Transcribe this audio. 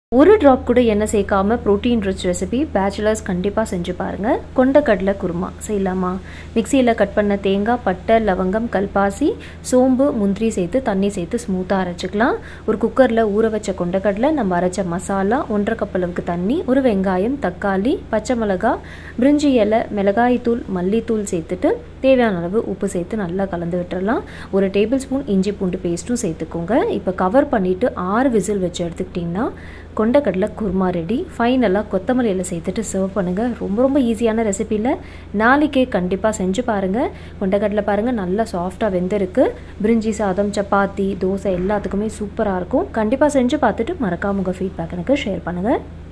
ஒரு ட்ராப் கூட எண்ணெய் சேர்க்காம ப்ரோட்டீன் ரிச் ரெசிபி பேச்சுலர்ஸ் கண்டிப்பாக செஞ்சு பாருங்கள் கொண்டக்கடலை குருமா செய்யலாமா மிக்சியில் கட் பண்ண தேங்காய் பட்டை லவங்கம் கல்பாசி சோம்பு முந்திரி சேர்த்து தண்ணி சேர்த்து ஸ்மூத்தாக அரைச்சிக்கலாம் ஒரு குக்கரில் ஊற வச்ச கொண்டக்கடலை நம்ம அரைச்ச மசாலா ஒன்றரை கப் அளவுக்கு தண்ணி ஒரு வெங்காயம் தக்காளி பச்சை மிளகா பிரிஞ்சி இலை மிளகாய் தூள் மல்லித்தூள் சேர்த்துட்டு தேவையான அளவு உப்பு சேர்த்து நல்லா கலந்து விட்டுறலாம் ஒரு டேபிள் ஸ்பூன் இஞ்சி பூண்டு பேஸ்ட்டும் சேர்த்துக்கோங்க இப்போ கவர் பண்ணிவிட்டு ஆறு விசில் வச்சு எடுத்துக்கிட்டிங்கன்னா கொண்டக்கடலை குருமா ரெடி ஃபைனலாக கொத்தமல்லி இலை சேர்த்துட்டு சர்வ் பண்ணுங்கள் ரொம்ப ரொம்ப ஈஸியான ரெசிபியில் நாளைக்கே கண்டிப்பாக செஞ்சு பாருங்கள் கொண்டக்கடலை பாருங்கள் நல்லா சாஃப்டாக வெந்திருக்கு பிரிஞ்சி சாதம் சப்பாத்தி தோசை எல்லாத்துக்குமே சூப்பராக இருக்கும் கண்டிப்பாக செஞ்சு பார்த்துட்டு மறக்காம உங்கள் ஃபீட்பேக் எனக்கு ஷேர் பண்ணுங்கள்